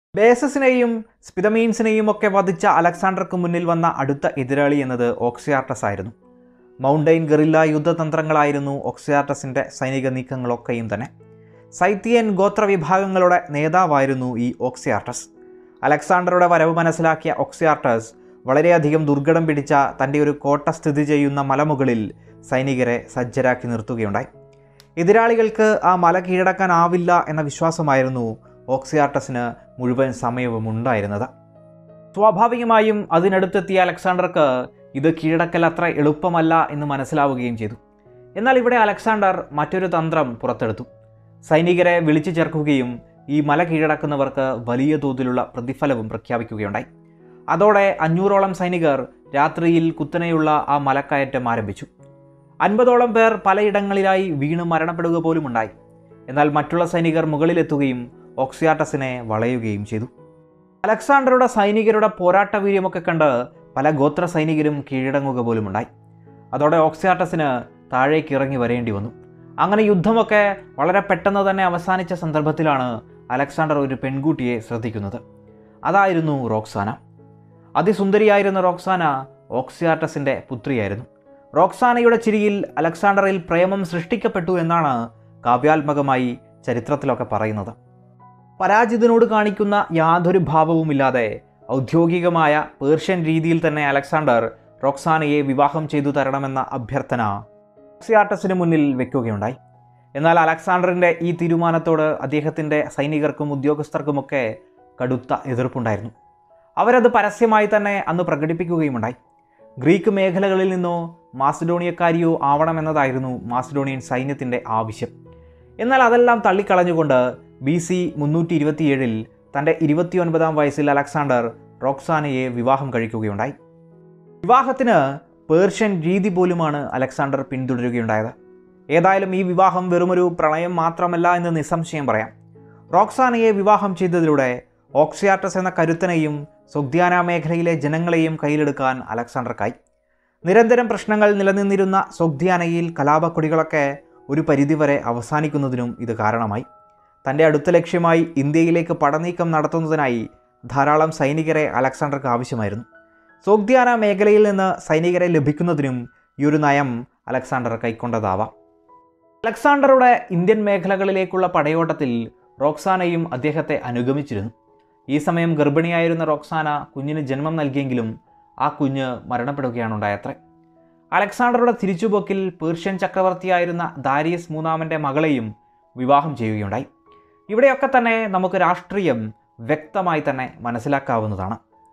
ബേസസിനെയും സ്പിതമീൻസിനെയും ഒക്കെ വധിച്ച അലക്സാണ്ടർക്ക് മുന്നിൽ വന്ന അടുത്ത എതിരാളി എന്നത് ഓക്സിയാർട്ടസ് ആയിരുന്നു മൗണ്ടൈൻ ഗറില്ല യുദ്ധതന്ത്രങ്ങളായിരുന്നു ഓക്സിയാർട്ടസിൻ്റെ സൈനിക നീക്കങ്ങളൊക്കെയും തന്നെ സൈത്തിയൻ ഗോത്ര വിഭാഗങ്ങളുടെ നേതാവായിരുന്നു ഈ ഓക്സിയാർട്ടസ് അലക്സാണ്ടറുടെ വരവ് മനസ്സിലാക്കിയ ഓക്സിയാർട്ടസ് വളരെയധികം ദുർഘടം പിടിച്ച തൻ്റെ ഒരു കോട്ട സ്ഥിതി ചെയ്യുന്ന മലമുകളിൽ സൈനികരെ സജ്ജരാക്കി നിർത്തുകയുണ്ടായി എതിരാളികൾക്ക് ആ മല കീഴടക്കാനാവില്ല എന്ന വിശ്വാസമായിരുന്നു ഓക്സിയാർട്ടസിന് മുഴുവൻ സമയവും ഉണ്ടായിരുന്നത് സ്വാഭാവികമായും അതിനടുത്തെത്തിയ അലക്സാണ്ടർക്ക് ഇത് കീഴടക്കൽ അത്ര എളുപ്പമല്ല എന്ന് മനസ്സിലാവുകയും ചെയ്തു എന്നാൽ ഇവിടെ അലക്സാണ്ടർ മറ്റൊരു തന്ത്രം പുറത്തെടുത്തു സൈനികരെ വിളിച്ചു ചേർക്കുകയും ഈ മല കീഴടക്കുന്നവർക്ക് വലിയ തോതിലുള്ള പ്രതിഫലവും പ്രഖ്യാപിക്കുകയുണ്ടായി അതോടെ അഞ്ഞൂറോളം സൈനികർ രാത്രിയിൽ കുത്തനെയുള്ള ആ മലക്കയറ്റം ആരംഭിച്ചു അൻപതോളം പേർ പലയിടങ്ങളിലായി വീണ് മരണപ്പെടുക പോലും ഉണ്ടായി എന്നാൽ മറ്റുള്ള സൈനികർ മുകളിലെത്തുകയും ഓക്സിയാട്ടസിനെ വളയുകയും ചെയ്തു അലക്സാണ്ടറുടെ സൈനികരുടെ പോരാട്ട വീര്യമൊക്കെ കണ്ട് പല ഗോത്ര സൈനികരും കീഴടങ്ങുക പോലും ഉണ്ടായി അതോടെ ഓക്സിയാട്ടസിന് താഴേക്ക് ഇറങ്ങി വരേണ്ടി വന്നു അങ്ങനെ യുദ്ധമൊക്കെ വളരെ പെട്ടെന്ന് തന്നെ അവസാനിച്ച സന്ദർഭത്തിലാണ് അലക്സാണ്ടർ ഒരു പെൺകുട്ടിയെ ശ്രദ്ധിക്കുന്നത് അതായിരുന്നു റോക്സാന അതിസുന്ദരിയായിരുന്ന റോക്സാന ഓക്സിയാട്ടസിൻ്റെ പുത്രിയായിരുന്നു റോക്സാനയുടെ ചിരിയിൽ അലക്സാണ്ടറിൽ പ്രേമം സൃഷ്ടിക്കപ്പെട്ടു എന്നാണ് കാവ്യാത്മകമായി ചരിത്രത്തിലൊക്കെ പറയുന്നത് പരാജിതനോട് കാണിക്കുന്ന യാതൊരു ഭാവവുമില്ലാതെ ഔദ്യോഗികമായ പേർഷ്യൻ രീതിയിൽ തന്നെ അലക്സാണ്ടർ റോക്സാനയെ വിവാഹം ചെയ്തു തരണമെന്ന അഭ്യർത്ഥന ഓക്സിയാട്ടസിന് മുന്നിൽ വെക്കുകയുണ്ടായി എന്നാൽ അലക്സാണ്ടറിൻ്റെ ഈ തീരുമാനത്തോട് അദ്ദേഹത്തിൻ്റെ സൈനികർക്കും ഉദ്യോഗസ്ഥർക്കുമൊക്കെ കടുത്ത എതിർപ്പുണ്ടായിരുന്നു അവരത് പരസ്യമായി തന്നെ അന്ന് പ്രകടിപ്പിക്കുകയുമുണ്ടായി ഗ്രീക്ക് മേഖലകളിൽ നിന്നോ മാസിഡോണിയക്കാരിയോ ആവണമെന്നതായിരുന്നു മാസിഡോണിയൻ സൈന്യത്തിൻ്റെ ആവശ്യം എന്നാൽ അതെല്ലാം തള്ളിക്കളഞ്ഞുകൊണ്ട് ബി സി മുന്നൂറ്റി ഇരുപത്തിയേഴിൽ തൻ്റെ ഇരുപത്തിയൊൻപതാം വയസ്സിൽ അലക്സാണ്ടർ റോക്സാനയെ വിവാഹം കഴിക്കുകയുണ്ടായി വിവാഹത്തിന് പേർഷ്യൻ രീതി പോലുമാണ് അലക്സാണ്ടർ പിന്തുടരുകയുണ്ടായത് ഏതായാലും ഈ വിവാഹം വെറുമൊരു പ്രണയം മാത്രമല്ല എന്ന് നിസ്സംശയം പറയാം റോക്സാനയെ വിവാഹം ചെയ്തതിലൂടെ ഓക്സിയാട്ടസ് എന്ന കരുത്തനെയും സൊഗ്ധ്യാന മേഖലയിലെ ജനങ്ങളെയും കയ്യിലെടുക്കാൻ അലക്സാണ്ടർക്കായി നിരന്തരം പ്രശ്നങ്ങൾ നിലനിന്നിരുന്ന സൊഗ്ധ്യാനയിൽ കലാപക്കൊടികളൊക്കെ ഒരു പരിധിവരെ അവസാനിക്കുന്നതിനും ഇത് കാരണമായി തൻ്റെ അടുത്ത ലക്ഷ്യമായി ഇന്ത്യയിലേക്ക് പടനീക്കം നടത്തുന്നതിനായി ധാരാളം സൈനികരെ അലക്സാണ്ടർക്ക് ആവശ്യമായിരുന്നു സോഗ്ധ്യാന മേഖലയിൽ നിന്ന് സൈനികരെ ലഭിക്കുന്നതിനും ഈ ഒരു നയം അലക്സാണ്ടർ കൈക്കൊണ്ടതാവാം അലക്സാണ്ടറുടെ ഇന്ത്യൻ മേഖലകളിലേക്കുള്ള പടയോട്ടത്തിൽ റോക്സാനയും അദ്ദേഹത്തെ അനുഗമിച്ചിരുന്നു ഈ സമയം ഗർഭിണിയായിരുന്ന റോക്സാന കുഞ്ഞിന് ജന്മം നൽകിയെങ്കിലും ആ കുഞ്ഞ് മരണപ്പെടുകയാണ് ഉണ്ടായത്രേ അലക്സാണ്ടറുടെ തിരിച്ചുപോക്കിൽ പേർഷ്യൻ ചക്രവർത്തിയായിരുന്ന ദാരിയസ് മൂന്നാമൻ്റെ മകളെയും വിവാഹം ചെയ്യുകയുണ്ടായി ഇവിടെയൊക്കെ തന്നെ നമുക്ക് രാഷ്ട്രീയം വ്യക്തമായി തന്നെ മനസ്സിലാക്കാവുന്നതാണ്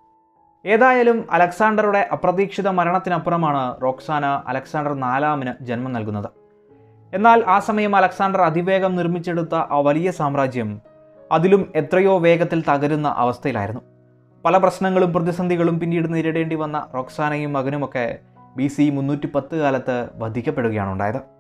ഏതായാലും അലക്സാണ്ടറുടെ അപ്രതീക്ഷിത മരണത്തിനപ്പുറമാണ് റോക്സാന അലക്സാണ്ടർ നാലാമിന് ജന്മം നൽകുന്നത് എന്നാൽ ആ സമയം അലക്സാണ്ടർ അതിവേഗം നിർമ്മിച്ചെടുത്ത ആ വലിയ സാമ്രാജ്യം അതിലും എത്രയോ വേഗത്തിൽ തകരുന്ന അവസ്ഥയിലായിരുന്നു പല പ്രശ്നങ്ങളും പ്രതിസന്ധികളും പിന്നീട് നേരിടേണ്ടി വന്ന റോക്സാനയും മകനുമൊക്കെ ബി സി മുന്നൂറ്റി പത്ത് കാലത്ത് വധിക്കപ്പെടുകയാണ് ഉണ്ടായത്